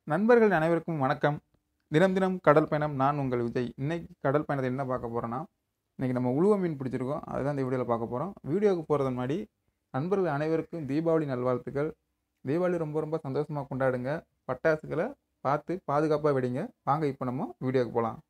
நண்பர்கள் அனைவருக்கும் வணக்கம் தினம் தினம் கடல் பயணம் நான் உங்கள் விஜய் இன்னைக்கு கடல் பயணத்தை என்ன பார்க்க போகிறோன்னா இன்றைக்கி நம்ம உழுவ மீன் பிடிச்சிருக்கோம் அதுதான் இந்த வீடியோவில் பார்க்க போகிறோம் வீடியோவுக்கு போகிறது முன்னாடி நண்பர்கள் அனைவருக்கும் தீபாவளி நல்வாழ்த்துக்கள் தீபாவளி ரொம்ப ரொம்ப சந்தோஷமாக கொண்டாடுங்க பட்டாசுகளை பார்த்து பாதுகாப்பாக வெடிங்க வாங்க இப்போ நம்ம வீடியோவுக்கு போகலாம்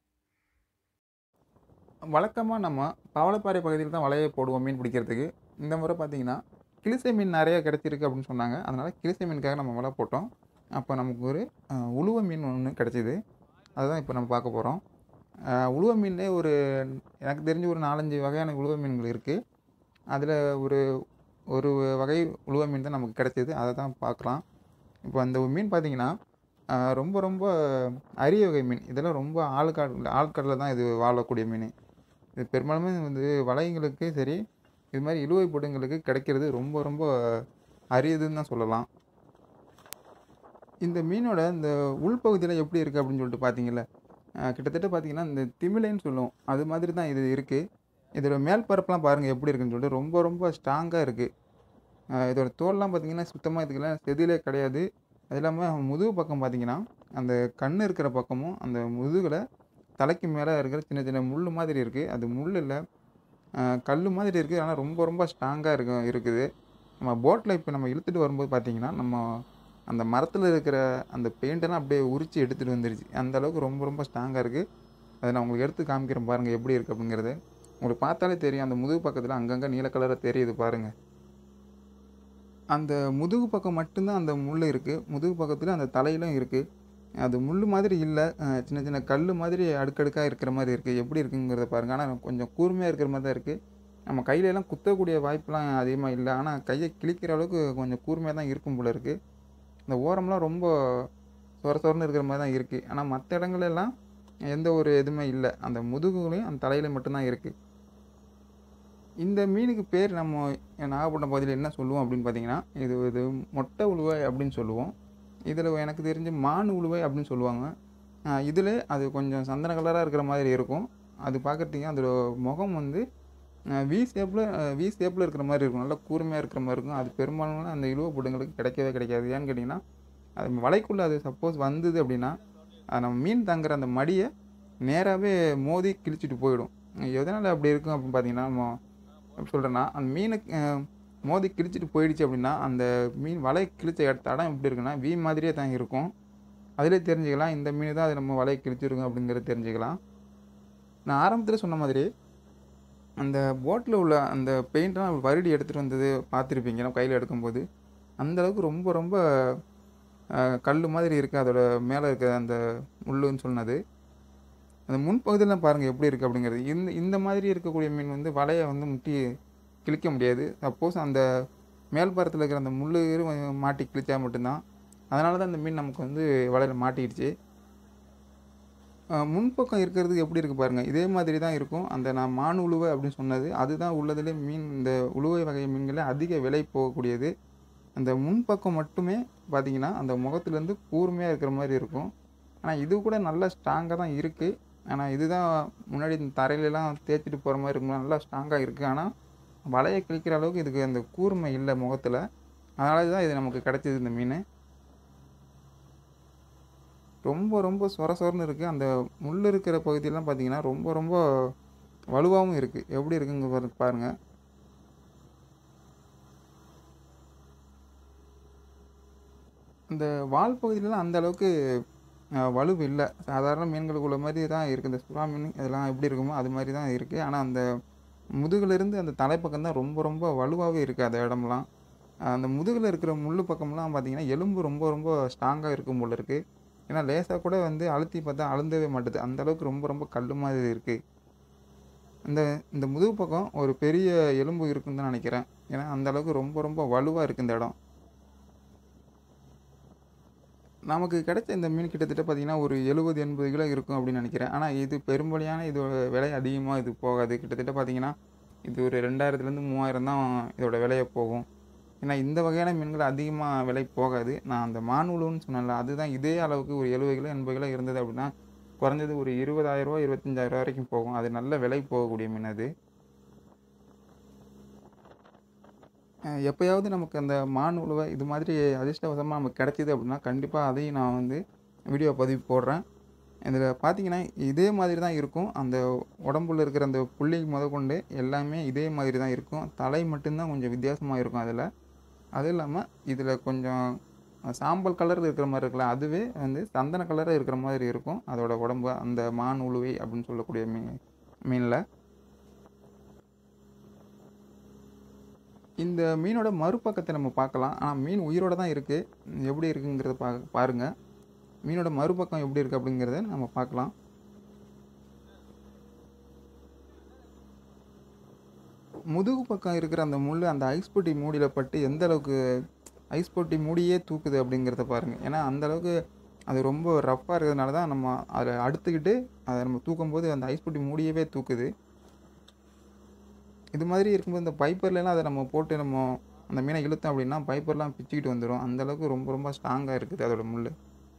வழக்கமாக நம்ம பவளப்பாறை பகுதியில் தான் வலையை போடுவோம் மீன் பிடிக்கிறதுக்கு இந்த முறை பார்த்தீங்கன்னா கிளிசை மீன் நிறைய கிடச்சிருக்கு அப்படின்னு சொன்னாங்க அதனால் கிளிசை மீனுக்காக நம்ம வலை போட்டோம் அப்போ நமக்கு ஒரு அஹ், உளுவ மீன் ஒன்று கிடச்சிது அதுதான் இப்போ நம்ம பார்க்க போகிறோம் உளுவ மீன்லே ஒரு எனக்கு தெரிஞ்ச ஒரு நாலஞ்சு வகையான உளுவ மீன்கள் இருக்குது அதில் ஒரு ஒரு வகை உளுவ மீன் தான் நமக்கு கிடைச்சிது அதை தான் பார்க்கலாம் இப்போ அந்த மீன் பார்த்தீங்கன்னா அஹ், ரொம்ப ரொம்ப அரிய வகை மீன் இதெல்லாம் ரொம்ப ஆழ்காடு ஆழ்கடலில் தான் இது வாழக்கூடிய மீன் இது பெரும்பாலுமே வந்து வலைங்களுக்கு சரி இது மாதிரி இழுவை பொடுங்களுக்கு கிடைக்கிறது ரொம்ப ரொம்ப அரியதுன்னு தான் சொல்லலாம் இந்த மீனோட இந்த உள்பகுதியில் எப்படி இருக்குது அப்படின்னு சொல்லிட்டு பார்த்தீங்கல்ல அஹ் கிட்டத்தட்ட பார்த்தீங்கன்னா இந்த திமிலைன்னு சொல்லுவோம் அது மாதிரி தான் இது இருக்குது இதோட மேல் பரப்பெல்லாம் பாருங்கள் எப்படி இருக்குன்னு சொல்லிட்டு ரொம்ப ரொம்ப ஸ்ட்ராங்காக இருக்குது இதோட தோல்லாம் பார்த்தீங்கன்னா சுத்தமாக இதுக்கெல்லாம் செதிலே கிடையாது அது இல்லாமல் முதுகு பக்கம் பார்த்தீங்கன்னா அந்த கண் இருக்கிற பக்கமும் அந்த முதுகில் தலைக்கு மேலே இருக்கிற சின்ன சின்ன முள் மாதிரி இருக்குது அது முள் இல்லை கல் மாதிரி இருக்குது ஆனால் ரொம்ப ரொம்ப ஸ்ட்ராங்காக இருக்கு இருக்குது நம்ம போட்டில் இப்போ நம்ம இழுத்துட்டு வரும்போது பார்த்தீங்கன்னா நம்ம அந்த மரத்தில் இருக்கிற அந்த பெயிண்டெல்லாம் அப்படியே உரித்து எடுத்துகிட்டு வந்துருச்சு அந்த அளவுக்கு ரொம்ப ரொம்ப ஸ்ட்ராங்காக இருக்குது அதை நான் உங்களுக்கு எடுத்து காமிக்கிறேன் பாருங்கள் எப்படி இருக்குது அப்படிங்கிறது உங்களுக்கு பார்த்தாலே தெரியும் அந்த முதுகு பக்கத்தில் அங்கங்கே நீல கலராக தெரியுது பாருங்கள் அந்த முதுகு பக்கம் மட்டும்தான் அந்த முள் இருக்குது முதுகு பக்கத்தில் அந்த தலையிலும் இருக்குது அது முள் மாதிரி இல்லை அஹ் சின்ன சின்ன கல் மாதிரி அடுக்கடுக்காக இருக்கிற மாதிரி இருக்குது எப்படி இருக்குங்கிறத பாருங்கள் ஆனால் கொஞ்சம் கூர்மையாக இருக்கிற மாதிரி தான் இருக்குது நம்ம கையில எல்லாம் குத்தக்கூடிய வாய்ப்பெலாம் அதிகமாக இல்லை ஆனால் கையை கிழிக்கிற அளவுக்கு கொஞ்சம் கூர்மையாக தான் இருக்கும் போல இருக்குது இந்த ஓரம்லாம் ரொம்ப சொர சொரன்னு இருக்கிற மாதிரி தான் இருக்குது ஆனால் மற்ற இடங்களெல்லாம் எந்த ஒரு இதுவுமே இல்லை அந்த முதுகுலையும் அந்த தலையில மட்டும்தான் இருக்குது இந்த மீனுக்கு பேர் நம்ம நாகப்பட்டினம் பகுதியில் என்ன சொல்லுவோம் அப்படின்னு பார்த்தீங்கன்னா இது இது மொட்டை உழுவை அப்படின்னு சொல்லுவோம் இதில் எனக்கு தெரிஞ்சு மான் உழுவை அப்படின்னு சொல்லுவாங்க இதில் அது கொஞ்சம் சந்தன கலராக இருக்கிற மாதிரி இருக்கும் அது பார்க்குறதுக்கு அதோட முகம் வந்து வி ஷேப்பில் வி ஷேப்பில் இருக்கிற மாதிரி இருக்கும் நல்லா கூர்மையாக இருக்கிற மாதிரி இருக்கும் அது பெரும்பாலும் அந்த இழுவ பொடுங்களுக்கு கிடைக்கவே கிடைக்காது ஏன்னு கேட்டிங்கன்னா அது வலைக்குள்ளே அது சப்போஸ் வந்தது அப்படின்னா அது நம்ம மீன் தங்குற அந்த மடியை நேராகவே மோதி கிழிச்சிட்டு போயிடும் எதனால் அப்படி இருக்கும் அப்படின்னு பார்த்தீங்கன்னா நம்ம எப்படி சொல்கிறேன்னா அந்த மீனுக்கு அஹ், மோதி கிழிச்சிட்டு போயிடுச்சு அப்படின்னா அந்த மீன் வலை கிழிச்ச இடத்த இடம் எப்படி இருக்குன்னா வி மாதிரியே தான் இருக்கும் அதிலே தெரிஞ்சுக்கலாம் இந்த மீன் தான் அது நம்ம வலையை கிழிச்சிருக்கும் அப்படிங்கிறத தெரிஞ்சுக்கலாம் நான் ஆரம்பத்தில் சொன்ன மாதிரி அந்த போட்டில் உள்ள அந்த பெயிண்ட்லாம் வருடி எடுத்துகிட்டு வந்தது பார்த்துருப்பீங்க நம்ம கையில் எடுக்கும்போது அந்த அளவுக்கு ரொம்ப ரொம்ப கல் மாதிரி இருக்குது அதோட மேலே இருக்க அந்த முள்ளுன்னு சொன்னது அந்த முன்பகுதியில் பாருங்கள் எப்படி இருக்குது அப்படிங்கிறது இந்த இந்த மாதிரி இருக்கக்கூடிய மீன் வந்து வலையை வந்து முட்டி கிழிக்க முடியாது சப்போஸ் அந்த மேல் பரத்தில் இருக்கிற அந்த முள் மாட்டி கிழிச்சா மட்டும்தான் அதனால தான் இந்த மீன் நமக்கு வந்து வலையில் மாட்டிக்கிடுச்சு அஹ் முன்பக்கம் இருக்கிறது எப்படி இருக்குது பாருங்கள் இதே மாதிரி தான் இருக்கும் அந்த நான் மான் உழுவை அப்படின்னு சொன்னது அதுதான் உள்ளதுலே மீன் இந்த உழுவை வகை மீன்களே அதிக விலை போகக்கூடியது அந்த முன்பக்கம் மட்டுமே பார்த்தீங்கன்னா அந்த முகத்துலேருந்து கூர்மையாக இருக்கிற மாதிரி இருக்கும் ஆனால் இது கூட நல்லா ஸ்ட்ராங்காக தான் இருக்குது ஆனால் இதுதான் முன்னாடி இந்த தரையிலலாம் தேய்ச்சிட்டு போகிற மாதிரி இருக்கும் நல்லா ஸ்ட்ராங்காக இருக்குது ஆனால் வலையை கிழிக்கிற அளவுக்கு இதுக்கு அந்த கூர்மை இல்லை முகத்தில் அதனால தான் இது நமக்கு கிடைச்சிது இந்த மீன் ரொம்ப ரொம்ப சொர சொரன்னு இருக்குது அந்த முள் இருக்கிற பகுதியெல்லாம் பார்த்தீங்கன்னா ரொம்ப ரொம்ப வலுவாகவும் இருக்குது எப்படி இருக்குங்க பாரு- பாருங்க இந்த வால் பகுதியிலலாம் அந்த அளவுக்கு அஹ், வலுவு இல்லை சாதாரண மீன்களுக்குள்ள மாதிரி தான் இருக்குது இந்த சுறா மீன் இதெல்லாம் எப்படி இருக்குமோ அது மாதிரி தான் இருக்குது ஆனால் அந்த முதுகுலேருந்து அந்த தலைப்பக்கம் தான் ரொம்ப ரொம்ப வலுவாகவே இருக்குது அந்த இடம்லாம் அஹ், அந்த முதுகில் இருக்கிற முள்ளு பக்கம்லாம் பார்த்தீங்கன்னா எலும்பு ரொம்ப ரொம்ப ஸ்ட்ராங்காக இருக்கும் போல இருக்குது ஏன்னா லேசாக கூட வந்து அழுத்தி பார்த்தா அழுந்தவே மாட்டுது அந்த அளவுக்கு ரொம்ப ரொம்ப கல் மாதிரி இருக்குது இந்த இந்த முதுகு பக்கம் ஒரு பெரிய எலும்பு இருக்குன்னு தான் நினைக்கிறேன் ஏன்னா அந்த அளவுக்கு ரொம்ப ரொம்ப வலுவாக இருக்குது இந்த இடம் நமக்கு கிடைச்ச இந்த மீன் கிட்டத்தட்ட பார்த்தீங்கன்னா ஒரு எழுபது எண்பது கிலோ இருக்கும் அப்படின்னு நினைக்கிறேன் ஆனால் இது பெரும்படியான இதோட விலை அதிகமாக இது போகாது கிட்டத்தட்ட பார்த்தீங்கன்னா இது ஒரு ரெண்டாயிரத்துலேருந்து மூவாயிரம் தான் இதோட விலையை போகும் ஏன்னா இந்த வகையான மீன்கள் அதிகமாக விலை போகாது நான் அந்த மானுழுன்னு சொன்னேன்ல அதுதான் இதே அளவுக்கு ஒரு எழுபது கிலோ எண்பது கிலோ இருந்தது அப்படின்னா குறைஞ்சது ஒரு இருபதாயிரரூவா இருபத்தஞ்சாயிரம் வரைக்கும் போகும் அது நல்ல விலை போகக்கூடிய மீன் அது அஹ் எப்பயாவது நமக்கு அந்த மான் உழுவை இது மாதிரி அதிர்ஷ்டவசமாக நமக்கு கிடைச்சிது அப்படின்னா கண்டிப்பாக அதையும் நான் வந்து வீடியோ பதிவு போடுறேன் இதில் பார்த்தீங்கன்னா இதே மாதிரி தான் இருக்கும் அந்த உடம்புல இருக்கிற அந்த புள்ளி முதற்கொண்டு எல்லாமே இதே மாதிரி தான் இருக்கும் தலை மட்டும்தான் கொஞ்சம் வித்தியாசமாக இருக்கும் அதில் அதுவும் இல்லாமல் இதில் கொஞ்சம் சாம்பல் கலரில் இருக்கிற மாதிரி இருக்குல்ல அதுவே வந்து சந்தன கலரில் இருக்கிற மாதிரி இருக்கும் அதோட உடம்பு அந்த மான் உழுவை அப்படின்னு சொல்லக்கூடிய மீன் மீனில் இந்த மீனோட மறுபக்கத்தை நம்ம பார்க்கலாம் ஆனால் மீன் உயிரோட தான் இருக்குது எப்படி இருக்குங்கிறத பா பாருங்கள் மீனோட மறுபக்கம் எப்படி இருக்குது அப்படிங்கிறத நம்ம பார்க்கலாம் முதுகு பக்கம் இருக்கிற அந்த முள் அந்த ஐஸ் பொட்டி மூடியில் பட்டு எந்த அளவுக்கு ஐஸ் பொட்டி மூடியே தூக்குது அப்படிங்கிறத பாருங்கள் ஏன்னா அந்த அளவுக்கு அது ரொம்ப ரஃப்பாக இருக்கிறதுனால தான் நம்ம அதை அடுத்துக்கிட்டு அதை நம்ம தூக்கும்போது அந்த ஐஸ் பொட்டி மூடியவே தூக்குது இது மாதிரி இருக்கும்போது இந்த பைப்பர்லாம் அதை நம்ம போட்டு நம்ம அந்த மீனை இழுத்தோம் அப்படின்னா பைப்பர்லாம் பிச்சுக்கிட்டு வந்துடும் அந்த அளவுக்கு ரொம்ப ரொம்ப ஸ்ட்ராங்காக இருக்குது அதோட முள்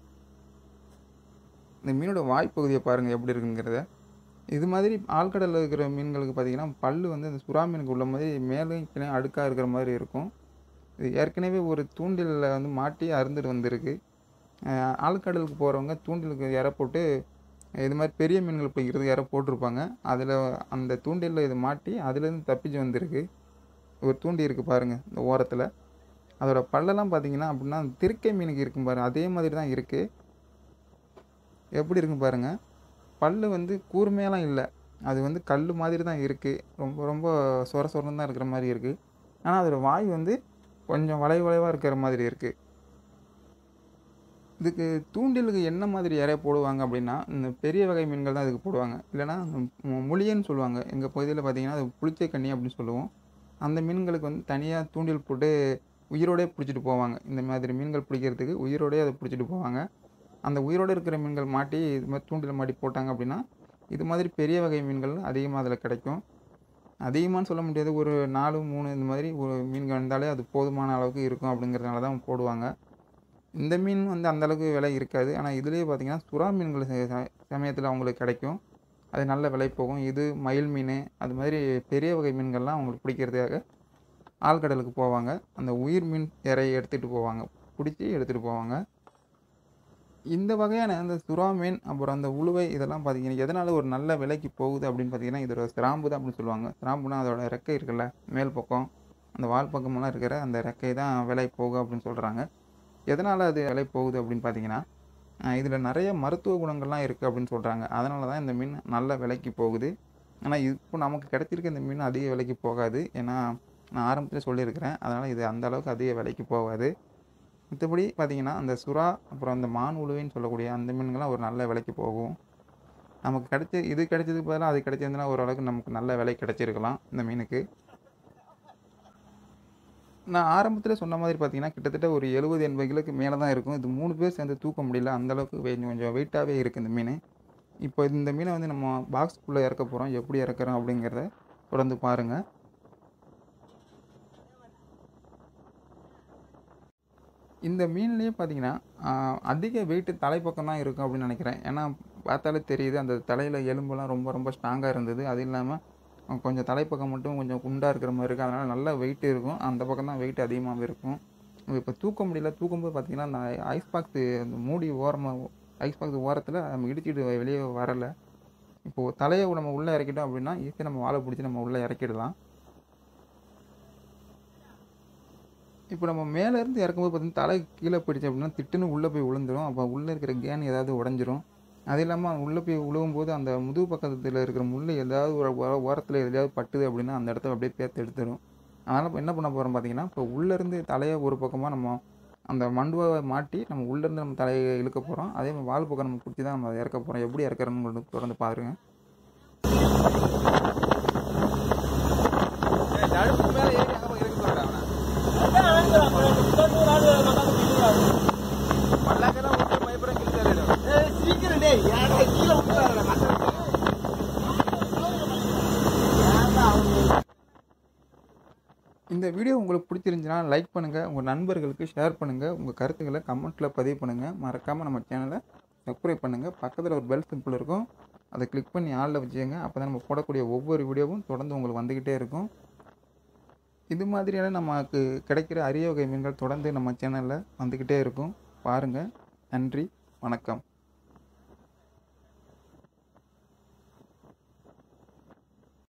இந்த மீனோட வாய்ப்பகுதியை பாருங்கள் எப்படி இருக்குங்கிறத இது மாதிரி ஆழ்கடலில் இருக்கிற மீன்களுக்கு பார்த்தீங்கன்னா பல் வந்து அந்த சுறா மீனுக்கு உள்ள மாதிரி மேலும் கீழே அடுக்காக இருக்கிற மாதிரி இருக்கும் இது ஏற்கனவே ஒரு தூண்டிலில் வந்து மாட்டி அருந்துட்டு வந்திருக்கு அஹ் ஆழ்கடலுக்கு போகிறவங்க தூண்டிலுக்கு இற போட்டு இது மாதிரி பெரிய மீன்கள் பிடிக்கிறதுக்கு இற போட்டிருப்பாங்க அதில் அந்த தூண்டிலில் இது மாட்டி அதுலேருந்து தப்பிச்சு வந்திருக்கு ஒரு தூண்டி இருக்குது பாருங்கள் இந்த ஓரத்தில் அதோட பல்லெல்லாம் பார்த்தீங்கன்னா அப்படின்னா அந்த திருக்கை மீனுக்கு இருக்கும் பாருங்கள் அதே மாதிரி தான் இருக்குது எப்படி இருக்கும் பாருங்கள் பல் வந்து கூர்மையெல்லாம் இல்லை அது வந்து கல் மாதிரி தான் இருக்குது ரொம்ப ரொம்ப சொர சொரன்னு தான் இருக்கிற மாதிரி இருக்குது ஆனால் அதோட வாய் வந்து கொஞ்சம் வளை வளைவாக இருக்கிற மாதிரி இருக்குது இதுக்கு தூண்டிலுக்கு என்ன மாதிரி இறைய போடுவாங்க அப்படின்னா இந்த பெரிய வகை மீன்கள் தான் இதுக்கு போடுவாங்க இல்லைன்னா முளியன்னு சொல்லுவாங்க எங்கள் பகுதியில் பார்த்தீங்கன்னா அது புளிச்சை கண்ணி அப்படின்னு சொல்லுவோம் அந்த மீன்களுக்கு வந்து தனியாக தூண்டில் போட்டு உயிரோடே பிடிச்சிட்டு போவாங்க இந்த மாதிரி மீன்கள் பிடிக்கிறதுக்கு உயிரோடே அதை பிடிச்சிட்டு போவாங்க அந்த உயிரோடு இருக்கிற மீன்கள் மாட்டி இது மாதிரி தூண்டில் மாட்டி போட்டாங்க அப்படின்னா இது மாதிரி பெரிய வகை மீன்கள் அதிகமாக அதில் கிடைக்கும் அதிகமான்னு சொல்ல முடியாது ஒரு நாலு மூணு இந்த மாதிரி ஒரு மீன்கள் வந்தாலே அது போதுமான அளவுக்கு இருக்கும் அப்படிங்கிறதுனால தான் போடுவாங்க இந்த மீன் வந்து அந்த அளவுக்கு விலை இருக்காது ஆனால் இதுலேயே பார்த்தீங்கன்னா சுறா மீன்கள் சமயத்தில் அவங்களுக்கு கிடைக்கும் அது நல்ல விலை போகும் இது மயில் மீன் அது மாதிரி பெரிய வகை மீன்கள்லாம் அவங்களுக்கு பிடிக்கிறதுக்காக ஆழ்கடலுக்கு போவாங்க அந்த உயிர் மீன் இறையை எடுத்துகிட்டு போவாங்க பிடிச்சி எடுத்துகிட்டு போவாங்க இந்த வகையான அந்த சுறா மீன் அப்புறம் அந்த உளுவை இதெல்லாம் பார்த்தீங்கன்னா எதனால் ஒரு நல்ல விலைக்கு போகுது அப்படின்னு பார்த்தீங்கன்னா இதோட சிராம்பு தான் அப்படின்னு சொல்லுவாங்க சிராம்புனா அதோட ரெக்கை இருக்குல்ல மேல் பக்கம் அந்த வால் பக்கமெல்லாம் இருக்கிற அந்த ரெக்கை தான் விலை போகும் அப்படின்னு சொல்கிறாங்க எதனால் அது விலை போகுது அப்படின்னு பார்த்தீங்கன்னா இதில் நிறைய மருத்துவ குணங்கள்லாம் இருக்குது அப்படின்னு சொல்கிறாங்க அதனால தான் இந்த மீன் நல்ல விலைக்கு போகுது ஆனால் இப்போ நமக்கு கிடைச்சிருக்க இந்த மீன் அதிக விலைக்கு போகாது ஏன்னா நான் ஆரம்பத்தில் சொல்லியிருக்கிறேன் அதனால் இது அந்த அளவுக்கு அதிக விலைக்கு போகாது மற்றபடி பார்த்தீங்கன்னா அந்த சுறா அப்புறம் அந்த மான் உழுவைன்னு சொல்லக்கூடிய அந்த மீன்கள்லாம் ஒரு நல்ல விலைக்கு போகும் நமக்கு கிடைச்ச இது கிடைச்சதுக்கு பதிலாக அது கிடைச்சிருந்தனா ஓரளவுக்கு நமக்கு நல்ல விலை கிடைச்சிருக்கலாம் இந்த மீனுக்கு நான் ஆரம்பத்தில் சொன்ன மாதிரி பார்த்தீங்கன்னா கிட்டத்தட்ட ஒரு எழுபது எண்பது கிலோக்கு மேலே தான் இருக்கும் இது மூணு பேர் சேர்ந்து தூக்க முடியல அந்தளவுக்கு கொஞ்சம் கொஞ்சம் வெயிட்டாகவே இருக்குது இந்த மீன் இப்போ இந்த மீனை வந்து நம்ம பாக்ஸ்க்குள்ளே இறக்க போகிறோம் எப்படி இறக்குறோம் அப்படிங்கிறத தொடர்ந்து பாருங்கள் இந்த மீன்லேயே பார்த்தீங்கன்னா அதிக வெயிட்டு தலைப்பக்கம் தான் இருக்கும் அப்படின்னு நினைக்கிறேன் ஏன்னா பார்த்தாலே தெரியுது அந்த தலையில் எலும்புலாம் ரொம்ப ரொம்ப ஸ்ட்ராங்காக இருந்தது அது இல்லாமல் கொஞ்சம் தலைப்பக்கம் மட்டும் கொஞ்சம் குண்டாக இருக்கிற மாதிரி இருக்குது அதனால் நல்லா வெயிட் இருக்கும் அந்த பக்கம் தான் வெயிட் அதிகமாகவே இருக்கும் இப்போ தூக்க முடியல தூக்கும்போது பார்த்தீங்கன்னா அந்த ஐஸ் பாக்ஸு அந்த மூடி ஓரமாக ஐஸ் பாக்ஸ் ஓரத்தில் நம்ம இடிச்சிட்டு வெளியே வரலை இப்போது தலையை நம்ம உள்ளே இறக்கிட்டோம் அப்படின்னா ஈஸியாக நம்ம வாழை பிடிச்சி நம்ம உள்ளே இறக்கிடலாம் இப்போ நம்ம மேலேருந்து இறக்கும்போது பார்த்தீங்கன்னா தலை கீழே போயிடுச்சு அப்படின்னா திட்டுன்னு உள்ளே போய் விழுந்துடும் அப்போ உள்ளே இருக்கிற கேன் ஏதாவது உடஞ்சிரும் அது இல்லாமல் உள்ளே போய் விழுவும் போது அந்த முதுகு பக்கத்தில் இருக்கிற முள் ஏதாவது ஒரு ஓரத்தில் எதையாவது பட்டுது அப்படின்னா அந்த இடத்த அப்படியே பேர்த்து எடுத்துடும் அதனால் இப்போ என்ன பண்ண போகிறோம் பார்த்தீங்கன்னா இப்போ உள்ளேருந்து தலையை ஒரு பக்கமாக நம்ம அந்த மண்டுவை மாட்டி நம்ம உள்ளேருந்து நம்ம தலையை இழுக்க போகிறோம் அதே மாதிரி வால் பக்கம் நம்ம பிடிச்சி தான் நம்ம அதை இறக்க போகிறோம் எப்படி இறக்குறோன்னு தொடர்ந்து பாருங்கள் அடுப்புக்கு மேலே ஏறி அங்கே போய் இறக்கி சொல்கிறேன் பல்லாக்கெல்லாம் விட்டு பயப்பட கிழிச்சாரிடும் சீக்கிரம் டேய் ஏன்டா கீழே விட்டுறாருடா மச்சான் ஏன்டா அவங்க இந்த வீடியோ உங்களுக்கு பிடிச்சிருந்துச்சுன்னா லைக் பண்ணுங்கள் உங்கள் நண்பர்களுக்கு ஷேர் பண்ணுங்கள் உங்கள் கருத்துக்களை கமெண்ட்டில் பதிவு பண்ணுங்கள் மறக்காமல் நம்ம சேனலை சப்ஸ்கிரைப் பண்ணுங்கள் பக்கத்தில் ஒரு பெல் சிம்பிள் இருக்கும் அதை கிளிக் பண்ணி ஆளில் வச்சுக்கோங்க அப்போ தான் நம்ம போடக்கூடிய ஒவ்வொரு வீடியோவும் தொடர்ந்து உங்களுக்கு வந்துக்கிட்டே இருக்கும் இது மாதிரியான நமக்கு கிடைக்கிற அரிய வகை மீன்கள் தொடர்ந்து நம்ம சேனலில் வந்துக்கிட்டே இருக்கும் பாருங்கள் நன்றி வணக்கம்